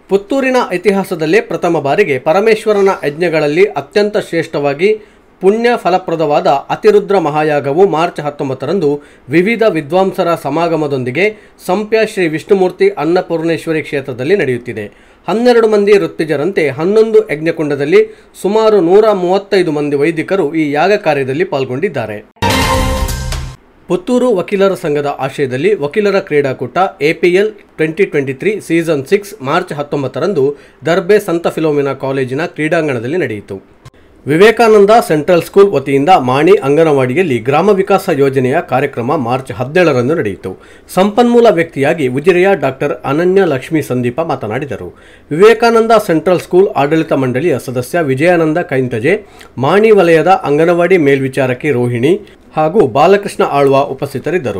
ಪುತ್ತೂರಿನ ಇತಿಹಾಸದಲ್ಲೇ ಪ್ರಥಮ ಬಾರಿಗೆ ಪರಮೇಶ್ವರನ ಯಜ್ಞಗಳಲ್ಲಿ ಅತ್ಯಂತ ಶ್ರೇಷ್ಠವಾಗಿ ಪುಣ್ಯ ಫಲಪ್ರದವಾದ ಅತಿರುದ್ರ ಮಹಾಯಾಗವು ಮಾರ್ಚ್ ಹತ್ತೊಂಬತ್ತರಂದು ವಿವಿಧ ವಿದ್ವಾಂಸರ ಸಮಾಗಮದೊಂದಿಗೆ ಸಂಪ್ಯ ಶ್ರೀ ವಿಷ್ಣುಮೂರ್ತಿ ಅನ್ನಪೂರ್ಣೇಶ್ವರಿ ಕ್ಷೇತ್ರದಲ್ಲಿ ನಡೆಯುತ್ತಿದೆ ಹನ್ನೆರಡು ಮಂದಿ ಋತ್ವಿಜರಂತೆ ಹನ್ನೊಂದು ಯಜ್ಞಕುಂಡದಲ್ಲಿ ಸುಮಾರು ನೂರ ಮೂವತ್ತೈದು ಮಂದಿ ವೈದಿಕರು ಈ ಯಾಗ ಕಾರ್ಯದಲ್ಲಿ ಪಾಲ್ಗೊಂಡಿದ್ದಾರೆ ಪುತ್ತೂರು ವಕೀಲರ ಸಂಘದ ಆಶಯದಲ್ಲಿ ವಕೀಲರ ಕ್ರೀಡಾಕೂಟ APL twenty twenty three season six March ಹತ್ತೊಂಬತ್ತರಂದು ದರ್ಬೆ ಸಂತ ಫಿಲೋಮಿನಾ ಕಾಲೇಜಿನ ಕ್ರೀಡಾಂಗಣದಲ್ಲಿ ನಡೆಯಿತು ವಿವೇಕಾನಂದ ಸೆಂಟ್ರಲ್ ಸ್ಕೂಲ್ ವತಿಯಿಂದ ಮಾಣಿ ಅಂಗನವಾಡಿಯಲ್ಲಿ ಗ್ರಾಮ ವಿಕಾಸ ಯೋಜನೆಯ ಕಾರ್ಯಕ್ರಮ ಮಾರ್ಚ್ ಹದಿನೇಳರಂದು ನಡೆಯಿತು ಸಂಪನ್ಮೂಲ ವ್ಯಕ್ತಿಯಾಗಿ ಉಜಿರೆಯ ಡಾಕ್ಟರ್ ಅನನ್ಯ ಲಕ್ಷ್ಮೀ ಸಂದೀಪ ಮಾತನಾಡಿದರು ವಿವೇಕಾನಂದ ಸೆಂಟ್ರಲ್ ಸ್ಕೂಲ್ ಆಡಳಿತ ಮಂಡಳಿಯ ಸದಸ್ಯ ವಿಜಯಾನಂದ ಕೈಂತಜೆ ಮಾಣಿ ವಲಯದ ಅಂಗನವಾಡಿ ಮೇಲ್ವಿಚಾರಕಿ ರೋಹಿಣಿ ಹಾಗೂ ಬಾಲಕೃಷ್ಣ ಆಳ್ವ ಉಪಸ್ಥಿತರಿದ್ದರು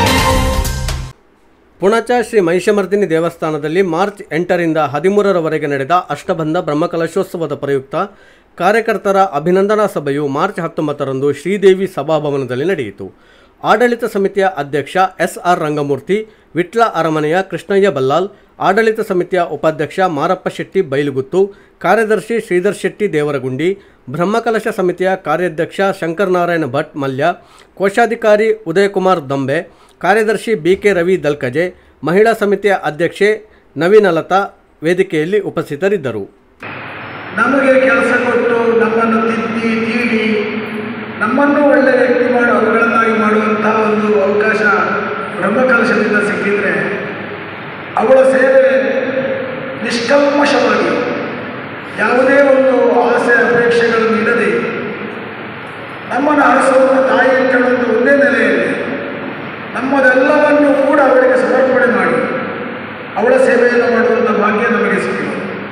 ಪುಣಚ ಶ್ರೀ ಮಹಿಷಮರ್ದಿನಿ ದೇವಸ್ಥಾನದಲ್ಲಿ ಮಾರ್ಚ್ ಎಂಟರಿಂದ ಹದಿಮೂರರವರೆಗೆ ನಡೆದ ಅಷ್ಟಬಂಧ ಬ್ರಹ್ಮಕಲಶೋತ್ಸವದ ಪ್ರಯುಕ್ತ ಕಾರ್ಯಕರ್ತರ ಅಭಿನಂದನಾ ಸಭೆಯು ಮಾರ್ಚ್ ಹತ್ತೊಂಬತ್ತರಂದು ಶ್ರೀದೇವಿ ಸಭಾಭವನದಲ್ಲಿ ನಡೆಯಿತು ಆಡಳಿತ ಸಮಿತಿಯ ಅಧ್ಯಕ್ಷ ಎಸ್ ಆರ್ ರಂಗಮೂರ್ತಿ ವಿಟ್ಲ ಅರಮನೆಯ ಕೃಷ್ಣಯ್ಯ ಬಲ್ಲಾಲ್ ಆಡಳಿತ ಸಮಿತಿಯ ಉಪಾಧ್ಯಕ್ಷ ಮಾರಪ್ಪ ಶೆಟ್ಟಿ ಬೈಲುಗುತ್ತು ಕಾರ್ಯದರ್ಶಿ ಶ್ರೀಧರ್ ಶೆಟ್ಟಿ ದೇವರಗುಂಡಿ ಬ್ರಹ್ಮಕಲಶ ಸಮಿತಿಯ ಕಾರ್ಯಾಧ್ಯಕ್ಷ ಶಂಕರನಾರಾಯಣ ಭಟ್ ಮಲ್ಯ ಕೋಶಾಧಿಕಾರಿ ಉದಯಕುಮಾರ್ ದಂಬೆ ಕಾರ್ಯದರ್ಶಿ ಬಿ ಕೆ ರವಿ ದಲ್ಕಜೆ ಮಹಿಳಾ ಸಮಿತಿಯ ಅಧ್ಯಕ್ಷೆ ನವೀನಲತಾ ವೇದಿಕೆಯಲ್ಲಿ ಉಪಸ್ಥಿತರಿದ್ದರು ನಮಗೆ ಕೆಲಸ ಕೊಟ್ಟು ನಮ್ಮನ್ನು ತಿದ್ದಿ ತೀಡಿ ನಮ್ಮನ್ನು ಒಳ್ಳೆ ವ್ಯಕ್ತಿ ಮಾಡಿ ಅವುಗಳನ್ನಾಗಿ ಮಾಡುವಂಥ ಒಂದು ಅವಕಾಶ ಬ್ರಹ್ಮಕಲಶದಿಂದ ಸಿಕ್ಕಿದರೆ ಅವಳ ಸೇವೆ ನಿಷ್ಕಲ್ಮಶವಾಗಿ ಯಾವುದೇ ಒಂದು ಆಸೆ ಅಪೇಕ್ಷೆಗಳನ್ನು ಇಡದೆ ನಮ್ಮನ್ನು ಹರಸುವಂಥ ತಾಯಿ ಅಂತೇಳುವಂಥ ಒಂದೇ ನೆಲೆಯಲ್ಲಿ ನಮ್ಮದೆಲ್ಲವನ್ನು ಕೂಡ ಅವಳಿಗೆ ಸಮರ್ಪಣೆ ಮಾಡಿ ಅವಳ ಸೇವೆಯನ್ನು ಮಾಡುವಂಥ ಭಾಗ್ಯ ನಮಗೆ ಸಿಕ್ಕಿದೆ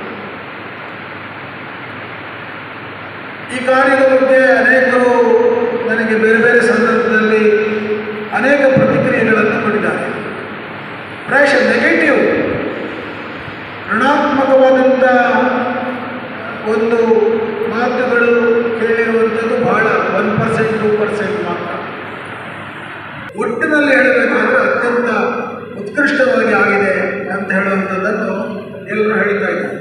ಈ ಕಾರ್ಯದ ಬಗ್ಗೆ ಅನೇಕರು ನನಗೆ ಬೇರೆ ಬೇರೆ ಸಂದರ್ಭದಲ್ಲಿ ಅನೇಕ ಪ್ರತಿಕ್ರಿಯೆಗಳನ್ನು ಕೊಟ್ಟಿದ್ದಾರೆ ಪ್ರಾಯಶಃ ನೆಗೆಟಿವ್ ಋಣಾತ್ಮಕವಾದಂಥ ಒಂದು ಮಾತುಗಳು ಕೇಳಿರುವಂಥದ್ದು ಬಹಳ ಒನ್ ಪರ್ಸೆಂಟ್ ಟೂ ಪರ್ಸೆಂಟ್ ಮಾತ್ರ ಒಟ್ಟಿನಲ್ಲಿ ಹೇಳಬೇಕಾದ್ರೆ ಅತ್ಯಂತ ಉತ್ಕೃಷ್ಟವಾಗಿ ಆಗಿದೆ ಅಂತ ಹೇಳುವಂಥದ್ದನ್ನು ಎಲ್ಲರೂ ಹೇಳ್ತಾ ಇದ್ದಾರೆ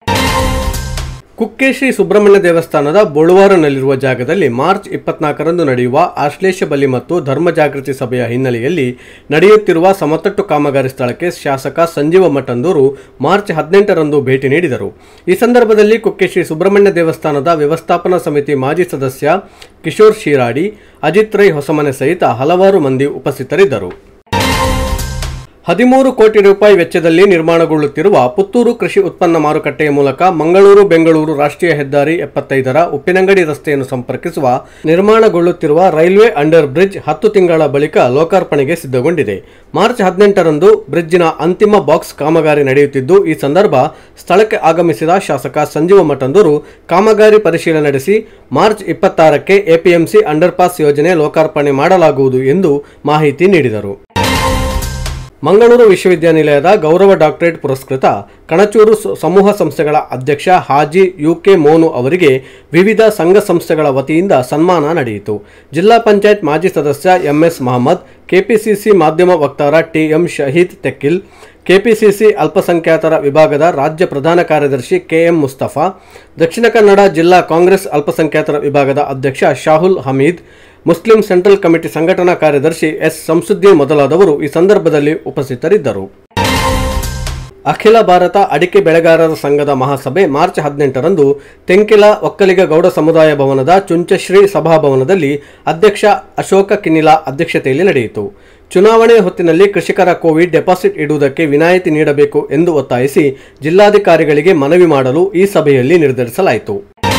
ಕುಕ್ಕೆ ಶ್ರೀ ಸುಬ್ರಹ್ಮಣ್ಯ ದೇವಸ್ಥಾನದ ಬೊಳುವಾರನಲ್ಲಿರುವ ಜಾಗದಲ್ಲಿ ಮಾರ್ಚ್ ಇಪ್ಪತ್ನಾಲ್ಕರಂದು ನಡೆಯುವ ಆಶ್ಲೇಷ ಬಲಿ ಮತ್ತು ಧರ್ಮ ಜಾಗೃತಿ ಸಭೆಯ ಹಿನ್ನೆಲೆಯಲ್ಲಿ ನಡೆಯುತ್ತಿರುವ ಸಮತಟ್ಟು ಕಾಮಗಾರಿ ಸ್ಥಳಕ್ಕೆ ಶಾಸಕ ಸಂಜೀವ ಮಠಂದೂರು ಮಾರ್ಚ್ ಹದಿನೆಂಟರಂದು ಭೇಟಿ ನೀಡಿದರು ಈ ಸಂದರ್ಭದಲ್ಲಿ ಕುಕ್ಕೆ ಶ್ರೀ ಸುಬ್ರಹ್ಮಣ್ಯ ದೇವಸ್ಥಾನದ ವ್ಯವಸ್ಥಾಪನಾ ಸಮಿತಿ ಮಾಜಿ ಸದಸ್ಯ ಕಿಶೋರ್ ಶಿರಾಡಿ ಅಜಿತ್ ರೈ ಹೊಸಮನೆ ಸಹಿತ ಹಲವಾರು ಮಂದಿ ಉಪಸ್ಥಿತರಿದ್ದರು ಹದಿಮೂರು ಕೋಟಿ ರೂಪಾಯಿ ವೆಚ್ಚದಲ್ಲಿ ನಿರ್ಮಾಣಗೊಳ್ಳುತ್ತಿರುವ ಪುತ್ತೂರು ಕೃಷಿ ಉತ್ಪನ್ನ ಮಾರುಕಟ್ಟೆಯ ಮೂಲಕ ಮಂಗಳೂರು ಬೆಂಗಳೂರು ರಾಷ್ಟ್ರೀಯ ಹೆದ್ದಾರಿ ಎಪ್ಪತ್ತೈದರ ಉಪ್ಪಿನಂಗಡಿ ರಸ್ತೆಯನ್ನು ಸಂಪರ್ಕಿಸುವ ನಿರ್ಮಾಣಗೊಳ್ಳುತ್ತಿರುವ ರೈಲ್ವೆ ಅಂಡರ್ ಬ್ರಿಡ್ಜ್ ಹತ್ತು ತಿಂಗಳ ಬಳಿಕ ಲೋಕಾರ್ಪಣೆಗೆ ಸಿದ್ಧಗೊಂಡಿದೆ ಮಾರ್ಚ್ ಹದಿನೆಂಟರಂದು ಬ್ರಿಡ್ಜ್ನ ಅಂತಿಮ ಬಾಕ್ಸ್ ಕಾಮಗಾರಿ ನಡೆಯುತ್ತಿದ್ದು ಈ ಸಂದರ್ಭ ಸ್ಥಳಕ್ಕೆ ಆಗಮಿಸಿದ ಶಾಸಕ ಸಂಜೀವ ಮಠಂದೂರು ಕಾಮಗಾರಿ ಪರಿಶೀಲನೆ ನಡೆಸಿ ಮಾರ್ಚ್ ಇಪ್ಪತ್ತಾರಕ್ಕೆ ಎಪಿಎಂಸಿ ಅಂಡರ್ಪಾಸ್ ಯೋಜನೆ ಲೋಕಾರ್ಪಣೆ ಮಾಡಲಾಗುವುದು ಎಂದು ಮಾಹಿತಿ ನೀಡಿದರು ಮಂಗಳೂರು ವಿಶ್ವವಿದ್ಯಾನಿಲಯದ ಗೌರವ ಡಾಕ್ಟರೇಟ್ ಪುರಸ್ಕೃತ ಕಣಚೂರು ಸ- ಸಮೂಹ ಸಂಸ್ಥೆಗಳ ಅಧ್ಯಕ್ಷ ಹಾಜಿ ಯುಕೆ ಮೋನು ಅವರಿಗೆ ವಿವಿಧ ಸಂಘ ಸಂಸ್ಥೆಗಳ ವತಿಯಿಂದ ಸನ್ಮಾನ ನಡೆಯಿತು ಜಿಲ್ಲಾ ಪಂಚಾಯತ್ ಮಾಜಿ ಸದಸ್ಯ ಎಂಎಸ್ ಮಹಮ್ಮದ್ ಕೆಪಿಸಿಸಿ ಮಾಧ್ಯಮ ವಕ್ತಾರ ಟಿಎಂ ಶಹೀದ್ ತೆಕ್ಕಿಲ್ ಕೆಪಿಸಿಸಿ ಅಲ್ಪಸಂಖ್ಯಾತರ ವಿಭಾಗದ ರಾಜ್ಯ ಪ್ರಧಾನ ಕಾರ್ಯದರ್ಶಿ ಕೆಎಂ ಮುಸ್ತಫಾ ದಕ್ಷಿಣ ಕನ್ನಡ ಜಿಲ್ಲಾ ಕಾಂಗ್ರೆಸ್ ಅಲ್ಪಸಂಖ್ಯಾತರ ವಿಭಾಗದ ಅಧ್ಯಕ್ಷ Shahul Hameed Muslim central committee ಸಂಘಟನಾ ಕಾರ್ಯದರ್ಶಿ ಎಸ್ ಸಂಸುದ್ದೀನ್ ಮೊದಲಾದವರು ಈ ಸಂದರ್ಭದಲ್ಲಿ ಉಪಸ್ಥಿತರಿದ್ದರು ಅಖಿಲ ಭಾರತ ಅಡಿಕೆ ಬೆಳೆಗಾರರ ಸಂಘದ ಮಹಾಸಭೆ ಮಾರ್ಚ್ ಹದಿನೆಂಟರಂದು ತೆಂಕಿಲ ಒಕ್ಕಲಿಗ ಗೌಡ ಸಮುದಾಯ ಭವನದ ಚುಂಚಶ್ರೀ ಸಭಾಭವನದಲ್ಲಿ ಅಧ್ಯಕ್ಷ ಅಶೋಕ ಕಿನ್ನಿಲ ಅಧ್ಯಕ್ಷತೆಯಲ್ಲಿ ನಡೆಯಿತು ಚುನಾವಣೆ ಹೊತ್ತಿನಲ್ಲಿ ಕೃಷಿಕರ ಕೋವಿಡ್ ಡೆಪಾಸಿಟ್ ಇಡುವುದಕ್ಕೆ ವಿನಾಯಿತಿ ನೀಡಬೇಕು ಎಂದು ಒತ್ತಾಯಿಸಿ ಜಿಲ್ಲಾಧಿಕಾರಿಗಳಿಗೆ ಮನವಿ ಮಾಡಲು ಈ ಸಭೆಯಲ್ಲಿ ನಿರ್ಧರಿಸಲಾಯಿತು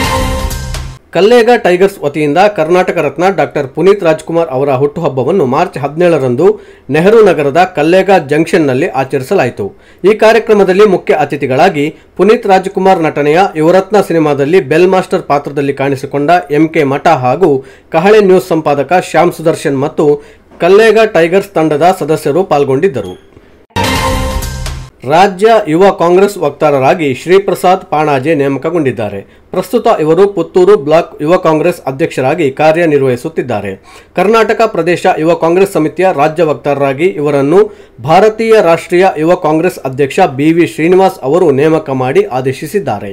ಕಲ್ಲೇಗ ಟೈಗರ್ಸ್ ವತಿಯಿಂದ ಕರ್ನಾಟಕ ರತ್ನ ಡಾಕ್ಟರ್ ಪುನೀತ್ ರಾಜ್ಕುಮಾರ್ ಅವರ ಹುಟ್ಟುಹಬ್ಬವನ್ನು ಮಾರ್ಚ್ ಹದಿನೇಳರಂದು ನೆಹರು ನಗರದ ಕಲ್ಲೇಗ ಜಂಕ್ಷನ್ನಲ್ಲಿ ಆಚರಿಸಲಾಯಿತು ಈ ಕಾರ್ಯಕ್ರಮದಲ್ಲಿ ಮುಖ್ಯ ಅತಿಥಿಗಳಾಗಿ ಪುನೀತ್ ರಾಜ್ಕುಮಾರ್ ನಟನೆಯ ಯುವರತ್ನ ಸಿನಿಮಾದಲ್ಲಿ ಬೆಲ್ ಮಾಸ್ಟರ್ ಪಾತ್ರದಲ್ಲಿ ಕಾಣಿಸಿಕೊಂಡ ಎಂಕೆ ಮಠ ಹಾಗೂ ಕಹಳೆ ನ್ಯೂಸ್ ಸಂಪಾದಕ ಶ್ಯಾಮ್ ಸುದರ್ಶನ್ ಮತ್ತು ಕಲ್ಲೇಗ ಟೈಗರ್ಸ್ ತಂಡದ ಸದಸ್ಯರು ಪಾಲ್ಗೊಂಡಿದ್ದರು ರಾಜ್ಯ ಯುವ ಕಾಂಗ್ರೆಸ್ ವಕ್ತಾರರಾಗಿ ಶ್ರೀಪ್ರಸಾದ್ ಪಾಣಾಜೆ ನೇಮಕಗೊಂಡಿದ್ದಾರೆ ಪ್ರಸ್ತುತ ಇವರು ಪುತ್ತೂರು ಬ್ಲಾಕ್ ಯುವ ಕಾಂಗ್ರೆಸ್ ಅಧ್ಯಕ್ಷರಾಗಿ ಕಾರ್ಯನಿರ್ವಹಿಸುತ್ತಿದ್ದಾರೆ ಕರ್ನಾಟಕ ಪ್ರದೇಶ ಯುವ ಕಾಂಗ್ರೆಸ್ ಸಮಿತಿಯ ರಾಜ್ಯ ವಕ್ತಾರರಾಗಿ ಇವರನ್ನು ಭಾರತೀಯ ರಾಷ್ಟ್ರೀಯ ಯುವ ಕಾಂಗ್ರೆಸ್ ಅಧ್ಯಕ್ಷ ಬಿವಿ ಶ್ರೀನಿವಾಸ್ ಅವರು ನೇಮಕ ಮಾಡಿ ಆದೇಶಿಸಿದ್ದಾರೆ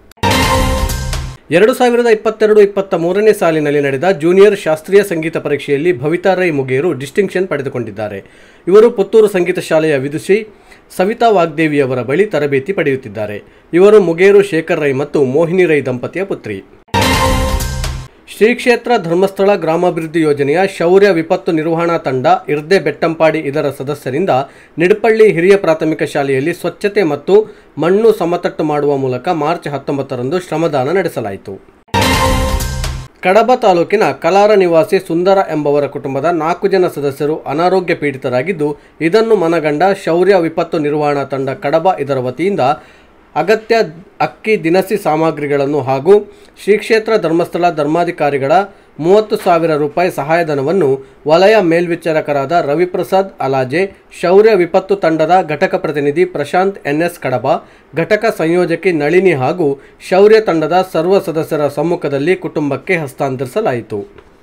ಎರಡು ಸಾವಿರದ ಇಪ್ಪತ್ತೆರಡು ಇಪ್ಪತ್ತ ಮೂರನೇ ಸಾಲಿನಲ್ಲಿ ನಡೆದ ಜೂನಿಯರ್ ಶಾಸ್ತ್ರೀಯ ಸಂಗೀತ ಪರೀಕ್ಷೆಯಲ್ಲಿ ಭವಿತಾ ರೈ ಮುಗೇರು ಡಿಸ್ಟಿಂಕ್ಷನ್ ಪಡೆದುಕೊಂಡಿದ್ದಾರೆ ಇವರು ಪುತ್ತೂರು ಸಂಗೀತ ಶಾಲೆಯ ವಿದುಷಿ ಸವಿತಾ ವಾಗ್ದೇವಿಯವರ ಬಳಿ ತರಬೇತಿ ಪಡೆಯುತ್ತಿದ್ದಾರೆ ಇವರು ಮುಗೇರು ಶೇಖರ್ ರೈ ಮತ್ತು ಮೋಹಿನಿ ರೈ ದಂಪತಿಯ ಪುತ್ರಿ ಶ್ರೀ ಕ್ಷೇತ್ರ ಧರ್ಮಸ್ಥಳ ಗ್ರಾಮಾಭಿವೃದ್ಧಿ ಯೋಜನೆಯ ಶೌರ್ಯ ವಿಪತ್ತು ನಿರ್ವಹಣಾ ತಂಡ ಇರ್ದೆ ಬೆಟ್ಟಂಪಾಡಿ ಇದರ ಸದಸ್ಯರಿಂದ ನಿಡಪಳ್ಳಿ ಹಿರಿಯ ಪ್ರಾಥಮಿಕ ಶಾಲೆಯಲ್ಲಿ ಸ್ವಚ್ಛತೆ ಮತ್ತು ಮಣ್ಣು ಸಮತಟ್ಟು ಮಾಡುವ ಮೂಲಕ ಮಾರ್ಚ್ ಹತ್ತೊಂಬತ್ತರಂದು ಶ್ರಮದಾನ ನಡೆಸಲಾಯಿತು ಕಡಬ ತಾಲೂಕಿನ ಕಲಾರ ನಿವಾಸಿ ಸುಂದರ ಎಂಬವರ ಕುಟುಂಬದ ನಾಲ್ಕು ಜನ ಸದಸ್ಯರು ಅನಾರೋಗ್ಯ ಪೀಡಿತರಾಗಿದ್ದು ಇದನ್ನು ಮನಗಂಡ ಶೌರ್ಯ ವಿಪತ್ತು ನಿರ್ವಹಣಾ ತಂಡ ಕಡಬ ಇದರ ವತಿಯಿಂದ ಅಗತ್ಯ ಅಕ್ಕಿ ದಿನಸಿ ಸಾಮಗ್ರಿಗಳನ್ನು ಹಾಗೂ ಶ್ರೀ ಕ್ಷೇತ್ರ ಧರ್ಮಸ್ಥಳ ಧರ್ಮಾಧಿಕಾರಿಗಳ ಮೂವತ್ತು ಸಾವಿರ ರೂಪಾಯಿ ಸಹಾಯಧನವನ್ನು ವಲಯ ಮೇಲ್ವಿಚಾರಕರಾದ ರವಿಪ್ರಸಾದ್ ಅಲಾಜೆ ಶೌರ್ಯ ವಿಪತ್ತು ತಂಡದ ಘಟಕ ಪ್ರತಿನಿಧಿ ಪ್ರಶಾಂತ್ ಎನ್ಎಸ್ ಕಡಬ ಘಟಕ ಸಂಯೋಜಕಿ ನಳಿನಿ ಹಾಗೂ ಶೌರ್ಯ ತಂಡದ ಸರ್ವ ಸದಸ್ಯರ ಸಮ್ಮುಖದಲ್ಲಿ ಕುಟುಂಬಕ್ಕೆ ಹಸ್ತಾಂತರಿಸಲಾಯಿತು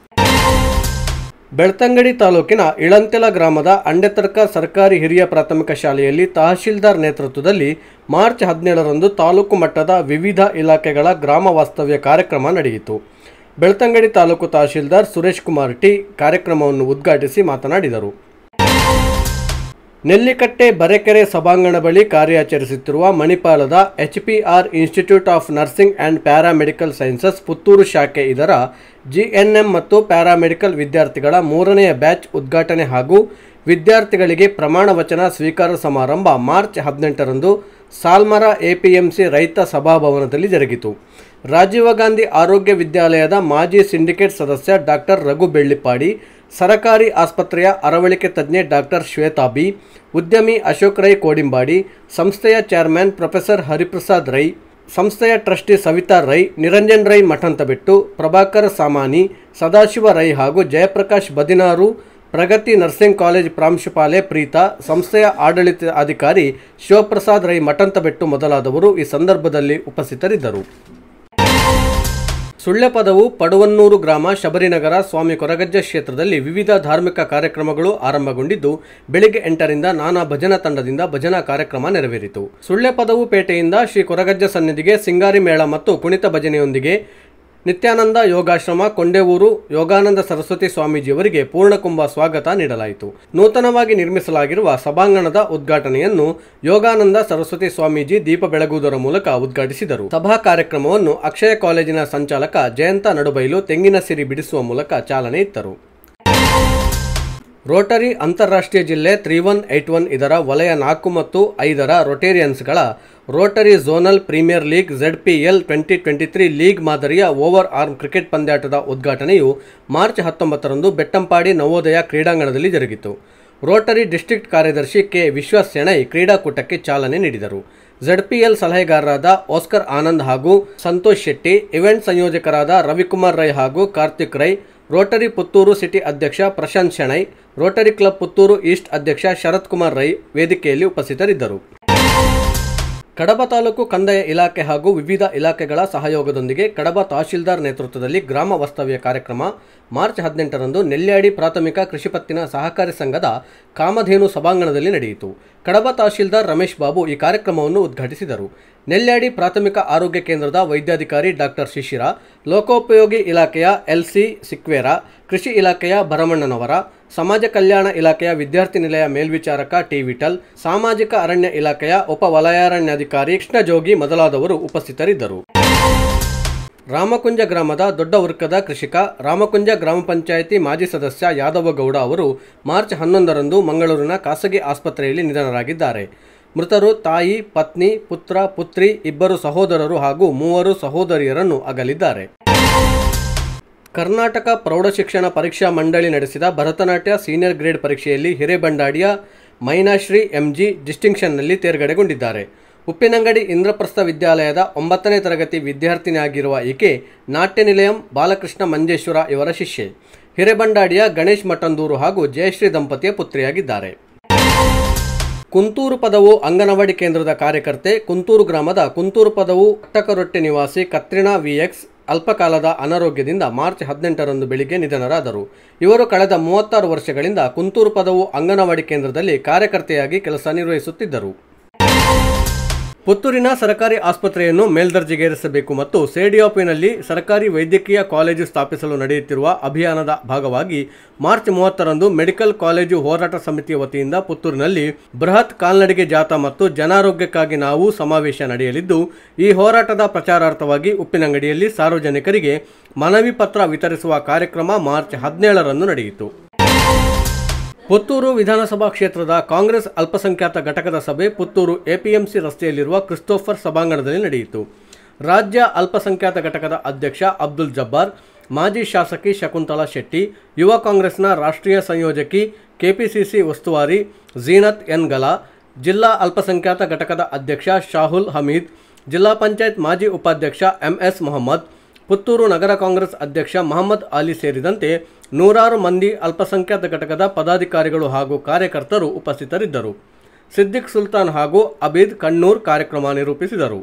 ಬೆಳ್ತಂಗಡಿ ತಾಲೂಕಿನ ಇಳಂತೆಲ ಗ್ರಾಮದ ಅಂಡೆತರ್ಕ ಸರ್ಕಾರಿ ಹಿರಿಯ ಪ್ರಾಥಮಿಕ ಶಾಲೆಯಲ್ಲಿ ತಹಶೀಲ್ದಾರ್ ನೇತೃತ್ವದಲ್ಲಿ ಮಾರ್ಚ್ ಹದಿನೇಳರಂದು ತಾಲೂಕು ಮಟ್ಟದ ವಿವಿಧ ಇಲಾಖೆಗಳ ಗ್ರಾಮ ವಾಸ್ತವ್ಯ ಕಾರ್ಯಕ್ರಮ ನಡೆಯಿತು ಬೆಳ್ತಂಗಡಿ ತಾಲೂಕು ತಹಶೀಲ್ದಾರ್ ಸುರೇಶ್ ಕುಮಾರ್ ಟಿ ಕಾರ್ಯಕ್ರಮವನ್ನು ಉದ್ಘಾಟಿಸಿ ಮಾತನಾಡಿದರು ನೆಲ್ಲಿಕಟ್ಟೆ ಬರೆಕೆರೆ ಸಭಾಂಗಣ ಬಳಿ ಕಾರ್ಯಾಚರಿಸುತ್ತಿರುವ ಮಣಿಪಾಲದ HPR institute of nursing and paramedical sciences Puttur ಶಾಖೆ ಇದರ ಜಿಎನ್ಎಂ ಮತ್ತು ಪ್ಯಾರಾಮೆಡಿಕಲ್ ವಿದ್ಯಾರ್ಥಿಗಳ ಮೂರನೆಯ ಬ್ಯಾಚ್ ಉದ್ಘಾಟನೆ ಹಾಗೂ ವಿದ್ಯಾರ್ಥಿಗಳಿಗೆ ಪ್ರಮಾಣ ವಚನ ಸ್ವೀಕಾರ ಸಮಾರಂಭ ಮಾರ್ಚ್ ಹದಿನೆಂಟರಂದು ಸಾಲ್ಮರ ಎಪಿಎಂಸಿ ರೈತ ಸಭಾಭವನದಲ್ಲಿ ಜರುಗಿತು ರಾಜೀವ ಗಾಂಧಿ ಆರೋಗ್ಯ ವಿದ್ಯಾಲಯದ ಮಾಜಿ ಸಿಂಡಿಕೇಟ್ ಸದಸ್ಯ ಡಾಕ್ಟರ್ ರಘು ಬೆಳ್ಳಿಪ್ಪಾಡಿ ಸರಕಾರಿ ಆಸ್ಪತ್ರೆಯ ಅರವಳಿಕೆ ತಜ್ಞೆ ಡಾಕ್ಟರ್ ಶ್ವೇತಾ ಬಿ ಉದ್ಯಮಿ ಅಶೋಕ್ ರೈ ಕೋಡಿಂಬಾಡಿ ಸಂಸ್ಥೆಯ ಚೇರ್ಮನ್ ಪ್ರೊಫೆಸರ್ ಹರಿಪ್ರಸಾದ್ ರೈ ಸಂಸ್ಥೆಯ ಟ್ರಸ್ಟಿ ಸವಿತಾ ರೈ ನಿರಂಜನ್ ರೈ ಮಠಂತಬೆಟ್ಟು ಪ್ರಭಾಕರ್ ಸಾಮಾನಿ ಸದಾಶಿವ ರೈ ಹಾಗೂ ಜಯಪ್ರಕಾಶ್ ಬದಿನಾರು ಪ್ರಗತಿ ನರ್ಸಿಂಗ್ ಕಾಲೇಜ್ ಪ್ರಾಂಶುಪಾಲೆ ಪ್ರೀತಾ ಸಂಸ್ಥೆಯ ಆಡಳಿತ ಅಧಿಕಾರಿ ಶಿವಪ್ರಸಾದ್ ರೈ ಮಠಂತಬೆಟ್ಟು ಮೊದಲಾದವರು ಈ ಸಂದರ್ಭದಲ್ಲಿ ಉಪಸ್ಥಿತರಿದ್ದರು ಸುಳ್ಯಪದವು ಪಡುವನ್ನೂರು ಗ್ರಾಮ ಶಬರಿನಗರ ಸ್ವಾಮಿ ಕೊರಗಜ್ಜ ಕ್ಷೇತ್ರದಲ್ಲಿ ವಿವಿಧ ಧಾರ್ಮಿಕ ಕಾರ್ಯಕ್ರಮಗಳು ಆರಂಭಗೊಂಡಿದ್ದು ಬೆಳಿಗ್ಗೆ ಎಂಟರಿಂದ ನಾನಾ ಭಜನಾ ತಂಡದಿಂದ ಭಜನಾ ಕಾರ್ಯಕ್ರಮ ನೆರವೇರಿತು ಸುಳ್ಯಪದವು ಪೇಟೆಯಿಂದ ಶ್ರೀ ಕೊರಗಜ್ಜ ಸನ್ನಿಧಿಗೆ ಸಿಂಗಾರಿ ಮೇಳ ಮತ್ತು ಕುಣಿತ ಭಜನೆಯೊಂದಿಗೆ ನಿತ್ಯಾನಂದ ಯೋಗಾಶ್ರಮ ಕೊಂಡೆವೂರು ಯೋಗಾನಂದ ಸರಸ್ವತಿ ಸ್ವಾಮೀಜಿಯವರಿಗೆ ಪೂರ್ಣಕುಂಭ ಸ್ವಾಗತ ನೀಡಲಾಯಿತು ನೂತನವಾಗಿ ನಿರ್ಮಿಸಲಾಗಿರುವ ಸಭಾಂಗಣದ ಉದ್ಘಾಟನೆಯನ್ನು ಯೋಗಾನಂದ ಸರಸ್ವತಿ ಸ್ವಾಮೀಜಿ ದೀಪ ಬೆಳಗುವುದರ ಮೂಲಕ ಉದ್ಘಾಟಿಸಿದರು ಸಭಾ ಕಾರ್ಯಕ್ರಮವನ್ನು ಅಕ್ಷಯ ಕಾಲೇಜಿನ ಸಂಚಾಲಕ ಜಯಂತ ನಡುಬೈಲು ತೆಂಗಿನ ಸಿರಿ ಬಿಡಿಸುವ ಮೂಲಕ ಚಾಲನೆ ಇತ್ತರು ರೋಟರಿ ಅಂತಾರಾಷ್ಟ್ರೀಯ ಜಿಲ್ಲೆ ತ್ರೀ ಒನ್ ಏಟ್ ಒನ್ ಇದರ ವಲಯ ನಾಲ್ಕು ಮತ್ತು ಐದರ ರೊಟೇರಿಯನ್ಸ್ಗಳ rotary zonal premier league Z P L twenty twenty three league ಮಾದರಿಯ ಓವರ್ ಆರ್ಮ್ ಕ್ರಿಕೆಟ್ ಪಂದ್ಯಾಟದ ಉದ್ಘಾಟನೆಯು ಮಾರ್ಚ್ ಹತ್ತೊಂಬತ್ತರಂದು ಬೆಟ್ಟಂಪಾಡಿ ನವೋದಯ ಕ್ರೀಡಾಂಗಣದಲ್ಲಿ ಜರುಗಿತು ರೋಟರಿ ಡಿಸ್ಟ್ರಿಕ್ಟ್ ಕಾರ್ಯದರ್ಶಿ ಕೆ ವಿಶ್ವಾಸ್ ಶೆಣೈ ಕ್ರೀಡಾಕೂಟಕ್ಕೆ ಚಾಲನೆ ನೀಡಿದರು ಝಡ್ಪಿಎಲ್ ಸಲಹೆಗಾರರಾದ ಆಸ್ಕರ್ ಆನಂದ್ ಹಾಗೂ ಸಂತೋಷ್ ಶೆಟ್ಟಿ ಇವೆಂಟ್ ಸಂಯೋಜಕರಾದ ರವಿಕುಮಾರ್ ರೈ ಹಾಗೂ ಕಾರ್ತಿಕ್ ರೈ ರೋಟರಿ ಪುತ್ತೂರು ಸಿಟಿ ಅಧ್ಯಕ್ಷ Prashanth Shenoy rotary club Puttur east ಅಧ್ಯಕ್ಷ ಶರತ್ ಕುಮಾರ್ ರೈ ವೇದಿಕೆಯಲ್ಲಿ ಉಪಸ್ಥಿತರಿದ್ದರು ಕಡಬ ತಾಲೂಕು ಕಂದಾಯ ಇಲಾಖೆ ಹಾಗೂ ವಿವಿಧ ಇಲಾಖೆಗಳ ಸಹಯೋಗದೊಂದಿಗೆ ಕಡಬ ತಹಶೀಲ್ದಾರ್ ನೇತೃತ್ವದಲ್ಲಿ ಗ್ರಾಮ ವಾಸ್ತವ್ಯ ಕಾರ್ಯಕ್ರಮ ಮಾರ್ಚ್ ಹದಿನೆಂಟರಂದು ನೆಲ್ಯಾಡಿ ಪ್ರಾಥಮಿಕ ಕೃಷಿ ಪತ್ತಿನ ಸಹಕಾರಿ ಸಂಘದ ಕಾಮಧೇನು ಸಭಾಂಗಣದಲ್ಲಿ ನಡೆಯಿತು ಕಡಬ ತಹಶೀಲ್ದಾರ್ ರಮೇಶ್ ಬಾಬು ಈ ಕಾರ್ಯಕ್ರಮವನ್ನು ಉದ್ಘಾಟಿಸಿದರು ನೆಲ್ಯಾಡಿ ಪ್ರಾಥಮಿಕ ಆರೋಗ್ಯ ಕೇಂದ್ರದ ವೈದ್ಯಾಧಿಕಾರಿ ಡಾಕ್ಟರ್ ಶಿಶಿರ ಲೋಕೋಪಯೋಗಿ ಇಲಾಖೆಯ ಎಲ್ಸಿ ಸಿಕ್ವೇರ ಕೃಷಿ ಇಲಾಖೆಯ ಭರಮಣ್ಣನವರ ಸಮಾಜ ಕಲ್ಯಾಣ ಇಲಾಖೆಯ ವಿದ್ಯಾರ್ಥಿ ನಿಲಯ ಮೇಲ್ವಿಚಾರಕ ಟಿ ವಿಠಲ್ ಸಾಮಾಜಿಕ ಅರಣ್ಯ ಇಲಾಖೆಯ ಉಪ ವಲಯಾರಣ್ಯಾಧಿಕಾರಿ ಕೃಷ್ಣಜೋಗಿ ಮೊದಲಾದವರು ಉಪಸ್ಥಿತರಿದ್ದರು ರಾಮಕುಂಜ ಗ್ರಾಮದ ದೊಡ್ಡ ವರ್ಗದ ಕೃಷಿಕ ರಾಮಕುಂಜ ಗ್ರಾಮ ಪಂಚಾಯಿತಿ ಮಾಜಿ ಸದಸ್ಯ ಯಾದವ ಗೌಡ ಅವರು ಮಾರ್ಚ್ ಹನ್ನೊಂದರಂದು ಮಂಗಳೂರಿನ ಖಾಸಗಿ ಆಸ್ಪತ್ರೆಯಲ್ಲಿ ನಿಧನರಾಗಿದ್ದಾರೆ ಮೃತರು ತಾಯಿ ಪತ್ನಿ ಪುತ್ರ ಪುತ್ರಿ ಇಬ್ಬರು ಸಹೋದರರು ಹಾಗೂ ಮೂವರು ಸಹೋದರಿಯರನ್ನು ಅಗಲಿದ್ದಾರೆ ಕರ್ನಾಟಕ ಪ್ರೌಢಶಿಕ್ಷಣ ಪರೀಕ್ಷಾ ಮಂಡಳಿ ನಡೆಸಿದ ಭರತನಾಟ್ಯ ಸೀನಿಯರ್ ಗ್ರೇಡ್ ಪರೀಕ್ಷೆಯಲ್ಲಿ ಹಿರೇಬಂಡಾಡಿಯ ಮೈನಾಶ್ರೀ ಎಂಜಿ ಡಿಸ್ಟಿಂಕ್ಷನ್ನಲ್ಲಿ ತೇರ್ಗಡೆಗೊಂಡಿದ್ದಾರೆ ಉಪ್ಪಿನಂಗಡಿ ಇಂದ್ರಪ್ರಸ್ಥ ವಿದ್ಯಾಲಯದ ಒಂಬತ್ತನೇ ತರಗತಿ ವಿದ್ಯಾರ್ಥಿನಿಯಾಗಿರುವ ಈಕೆ ನಾಟ್ಯ ನಿಲಯಂ ಬಾಲಕೃಷ್ಣ ಮಂಜೇಶ್ವರ ಇವರ ಶಿಷ್ಯೆ ಹಿರೇಬಂಡಾಡಿಯ ಗಣೇಶ್ ಮಠಂದೂರು ಹಾಗೂ ಜಯಶ್ರೀ ದಂಪತಿಯ ಪುತ್ರಿಯಾಗಿದ್ದಾರೆ ಕುಂತೂರು ಪದವು ಅಂಗನವಾಡಿ ಕೇಂದ್ರದ ಕಾರ್ಯಕರ್ತೆ ಕುಂತೂರು ಗ್ರಾಮದ ಕುಂತೂರು ಪದವು ಕಟ್ಟಕರೊಟ್ಟೆ ನಿವಾಸಿ ಕತ್ರಿನಾ ವಿಎಕ್ಸ್ ಅಲ್ಪಕಾಲದ ಅನಾರೋಗ್ಯದಿಂದ ಮಾರ್ಚ್ ಹದಿನೆಂಟರಂದು ಬೆಳಿಗ್ಗೆ ನಿಧನರಾದರು ಇವರು ಕಳೆದ ಮೂವತ್ತಾರು ವರ್ಷಗಳಿಂದ ಕುಂತೂರು ಪದವು ಅಂಗನವಾಡಿ ಕೇಂದ್ರದಲ್ಲಿ ಕಾರ್ಯಕರ್ತೆಯಾಗಿ ಕೆಲಸ ನಿರ್ವಹಿಸುತ್ತಿದ್ದರು ಪುತ್ತೂರಿನ ಸರ್ಕಾರಿ ಆಸ್ಪತ್ರೆಯನ್ನು ಮೇಲ್ದರ್ಜೆಗೇರಿಸಬೇಕು ಮತ್ತು ಸೇಡಿಯಾಪಿನಲ್ಲಿ ಸರ್ಕಾರಿ ವೈದ್ಯಕೀಯ ಕಾಲೇಜು ಸ್ಥಾಪಿಸಲು ನಡೆಯುತ್ತಿರುವ ಅಭಿಯಾನದ ಭಾಗವಾಗಿ ಮಾರ್ಚ್ ಮೂವತ್ತರಂದು ಮೆಡಿಕಲ್ ಕಾಲೇಜು ಹೋರಾಟ ಸಮಿತಿಯ ವತಿಯಿಂದ ಪುತ್ತೂರಿನಲ್ಲಿ ಬೃಹತ್ ಕಾಲ್ನಡಿಗೆ ಜಾಥಾ ಮತ್ತು ಜನಾರೋಗ್ಯಕ್ಕಾಗಿ ನಾವು ಸಮಾವೇಶ ನಡೆಯಲಿದ್ದು ಈ ಹೋರಾಟದ ಪ್ರಚಾರಾರ್ಥವಾಗಿ ಉಪ್ಪಿನಂಗಡಿಯಲ್ಲಿ ಸಾರ್ವಜನಿಕರಿಗೆ ಮನವಿ ಪತ್ರ ವಿತರಿಸುವ ಕಾರ್ಯಕ್ರಮ ಮಾರ್ಚ್ ಹದಿನೇಳರಂದು ನಡೆಯಿತು ಪುತ್ತೂರು ವಿಧಾನಸಭಾ ಕ್ಷೇತ್ರದ ಕಾಂಗ್ರೆಸ್ ಅಲ್ಪಸಂಖ್ಯಾತ ಘಟಕದ ಸಭೆ ಪುತ್ತೂರು ಎಪಿಎಂಸಿ ರಸ್ತೆಯಲ್ಲಿರುವ ಕ್ರಿಸ್ತೋಫರ್ ಸಭಾಂಗಣದಲ್ಲಿ ನಡೆಯಿತು ರಾಜ್ಯ ಅಲ್ಪಸಂಖ್ಯಾತ ಘಟಕದ ಅಧ್ಯಕ್ಷ ಅಬ್ದುಲ್ ಜಬ್ಬಾರ್ ಮಾಜಿ ಶಾಸಕಿ ಶಕುಂತಲಾ ಶೆಟ್ಟಿ ಯುವ ಕಾಂಗ್ರೆಸ್ನ ರಾಷ್ಟ್ರೀಯ ಸಂಯೋಜಕಿ ಕೆಪಿಸಿಸಿ ಉಸ್ತುವಾರಿ ಝೀನತ್ ಎನ್ ಗಲಾ ಜಿಲ್ಲಾ ಅಲ್ಪಸಂಖ್ಯಾತ ಘಟಕದ ಅಧ್ಯಕ್ಷ ಶಾಹುಲ್ ಹಮೀದ್ ಜಿಲ್ಲಾ ಪಂಚಾಯತ್ ಮಾಜಿ ಉಪಾಧ್ಯಕ್ಷ ಎಂಎಸ್ ಮೊಹಮ್ಮದ್ ಪುತ್ತೂರು ನಗರ ಕಾಂಗ್ರೆಸ್ ಅಧ್ಯಕ್ಷ ಮಹಮ್ಮದ್ ಅಲಿ ಸೇರಿದಂತೆ ನೂರಾರು ಮಂದಿ ಅಲ್ಪಸಂಖ್ಯಾತ ಘಟಕದ ಪದಾಧಿಕಾರಿಗಳು ಹಾಗೂ ಕಾರ್ಯಕರ್ತರು ಉಪಸ್ಥಿತರಿದ್ದರು ಸಿದ್ದಿಕ್ ಸುಲ್ತಾನ್ ಹಾಗೂ ಅಬೀದ್ ಕಣ್ಣೂರ್ ಕಾರ್ಯಕ್ರಮ ನಿರೂಪಿಸಿದರು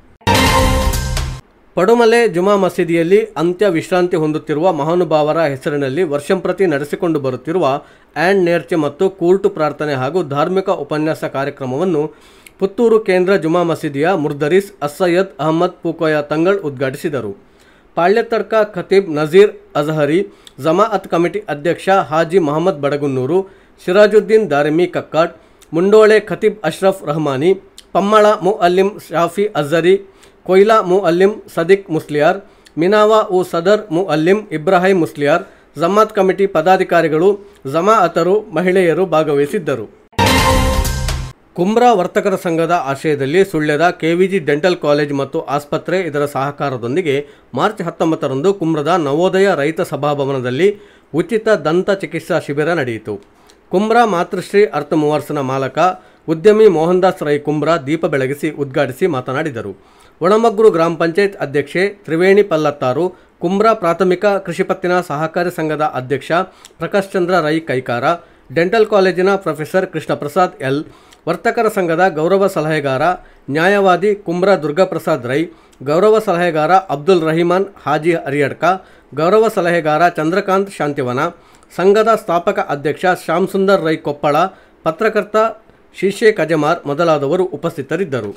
ಪಡುಮಲೆ ಜುಮಾ ಮಸೀದಿಯಲ್ಲಿ ಅಂತ್ಯ ವಿಶ್ರಾಂತಿ ಹೊಂದುತ್ತಿರುವ ಮಹಾನುಭಾವರ ಹೆಸರಿನಲ್ಲಿ ವರ್ಷಂಪ್ರತಿ ನಡೆಸಿಕೊಂಡು ಬರುತ್ತಿರುವ ಆ್ಯಂಡ್ ನೇರ್ಚೆ ಮತ್ತು ಕೂರ್ಟು ಪ್ರಾರ್ಥನೆ ಹಾಗೂ ಧಾರ್ಮಿಕ ಉಪನ್ಯಾಸ ಕಾರ್ಯಕ್ರಮವನ್ನು ಪುತ್ತೂರು ಕೇಂದ್ರ ಜುಮಾ ಮಸೀದಿಯ ಮುರ್ದರಿಸ್ ಅಸ್ಸಯ್ಯದ್ ಅಹಮದ್ ಪೂಕೋಯ ತಂಗಳ್ ಉದ್ಘಾಟಿಸಿದರು ಪಾಳ್ಯತರ್ಕ ಖತೀಬ್ ನಜೀರ್ ಅಜಹರಿ ಜಮಾಅತ್ ಕಮಿಟಿ ಅಧ್ಯಕ್ಷ ಹಾಜಿ ಮಹಮ್ಮದ್ ಬಡಗುನ್ನೂರು ಸಿರಾಜುದ್ದೀನ್ ದಾರಿಮಿ ಕಕ್ಕಾಡ್ ಮುಂಡೋಳೆ ಖತೀಬ್ ಅಶ್ರಫ್ ರಹಮಾನಿ ಪಮ್ಮಳ ಮುಅಲ್ಲಿಂ ಶಾಫಿ ಅಜರಿ ಕೊಯ್ಲಾ ಮುಅಲ್ಲಿಂ ಸದಿಕ್ ಮುಸ್ಲಿಯಾರ್ ಮಿನಾವಾ ಉ ಸದರ್ ಮುಅಲ್ಲಿಂ ಇಬ್ರಾಹಿಂ ಮುಸ್ಲಿಯಾರ್ ಜಮಾತ್ ಕಮಿಟಿ ಪದಾಧಿಕಾರಿಗಳು ಜಮಾಅತರು ಮಹಿಳೆಯರು ಭಾಗವಹಿಸಿದ್ದರು ಕುಮ್ರಾ ವರ್ತಕರ ಸಂಘದ ಆಶ್ರಯದಲ್ಲಿ ಸುಳ್ಯದ ಕೆವಿಜಿ ಡೆಂಟಲ್ ಕಾಲೇಜ್ ಮತ್ತು ಆಸ್ಪತ್ರೆ ಇದರ ಸಹಕಾರದೊಂದಿಗೆ ಮಾರ್ಚ್ ಹತ್ತೊಂಬತ್ತರಂದು ಕುಮ್ರದ ನವೋದಯ ರೈತ ಸಭಾಭವನದಲ್ಲಿ ಉಚಿತ ದಂತ ಚಿಕಿತ್ಸಾ ಶಿಬಿರ ನಡೆಯಿತು ಕುಮ್ರಾ ಮಾತೃಶ್ರೀ ಅರ್ಥ ಮೂವರ್ಸನ ಮಾಲಕ ಉದ್ಯಮಿ ಮೋಹನ್ದಾಸ್ ರೈ ಕುಮ್ರಾ ದೀಪ ಬೆಳಗಿಸಿ ಉದ್ಘಾಟಿಸಿ ಮಾತನಾಡಿದರು ಒಣಮಗ್ರು ಗ್ರಾಮ ಪಂಚಾಯತ್ ಅಧ್ಯಕ್ಷೆ ತ್ರಿವೇಣಿ ಪಲ್ಲತ್ತಾರು ಕುಮ್ರಾ ಪ್ರಾಥಮಿಕ ಕೃಷಿಪತ್ತಿನ ಸಹಕಾರಿ ಸಂಘದ ಅಧ್ಯಕ್ಷ ಪ್ರಕಾಶ್ ಚಂದ್ರ ರೈ ಕೈಕಾರ ಡೆಂಟಲ್ ಕಾಲೇಜಿನ ಪ್ರೊಫೆಸರ್ ಕೃಷ್ಣಪ್ರಸಾದ್ ಎಲ್ ವರ್ತಕರ ಸಂಘದ ಗೌರವ ಸಲಹೆಗಾರ ನ್ಯಾಯವಾದಿ ಕುಮ್ರಾ ದುರ್ಗಾಪ್ರಸಾದ್ ರೈ ಗೌರವ ಸಲಹೆಗಾರ ಅಬ್ದುಲ್ ರಹಿಮಾನ್ ಹಾಜಿ ಹರಿಯಡ್ಕ ಗೌರವ ಸಲಹೆಗಾರ ಚಂದ್ರಕಾಂತ್ ಶಾಂತಿವನ ಸಂಘದ ಸ್ಥಾಪಕ ಅಧ್ಯಕ್ಷ ಶ್ಯಾಮ್ ಸುಂದರ್ ರೈ ಕೊಪ್ಪಳ ಪತ್ರಕರ್ತ ಶೀಶೆ ಕಜಮಾರ್ ಮೊದಲಾದವರು ಉಪಸ್ಥಿತರಿದ್ದರು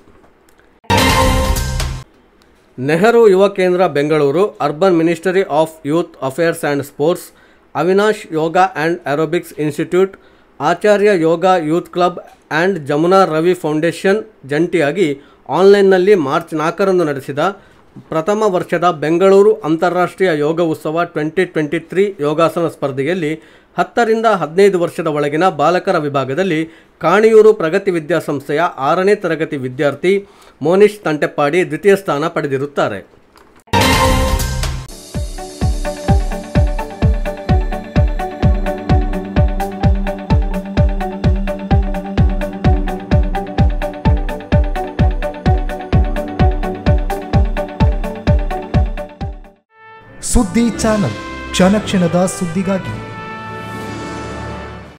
Nehru Yuva Kendra Bengaluru urban ministry of youth affairs and sports Avinash yoga and aerobics institute Acharya yoga youth club and Jamuna Ravi foundation ಜಂಟಿಯಾಗಿ ಆನ್ಲೈನ್ನಲ್ಲಿ ಮಾರ್ಚ್ ನಾಲ್ಕರಂದು ನಡೆಸಿದ ಪ್ರಥಮ ವರ್ಷದ ಬೆಂಗಳೂರು ಅಂತಾರಾಷ್ಟ್ರೀಯ ಯೋಗ ಉತ್ಸವ ಟ್ವೆಂಟಿ ಟ್ವೆಂಟಿ ತ್ರೀ ಯೋಗಾಸನ ಸ್ಪರ್ಧೆಯಲ್ಲಿ ಹತ್ತರಿಂದ ಹದಿನೈದು ವರ್ಷದ ಒಳಗಿನ ಬಾಲಕರ ವಿಭಾಗದಲ್ಲಿ ಕಾಣಿಯೂರು ಪ್ರಗತಿ ವಿದ್ಯಾಸಂಸ್ಥೆಯ ಆರನೇ ತರಗತಿ ವಿದ್ಯಾರ್ಥಿ ಮೋನಿಶ್ ತಂಟೆಪ್ಪಾಡಿ ದ್ವಿತೀಯ ಸ್ಥಾನ ಪಡೆದಿರುತ್ತಾರೆ ಸುದ್ದಿ ಚಾನಲ್ ಕ್ಷಣ ಕ್ಷಣದ ಸುದ್ದಿಗಾಗಿ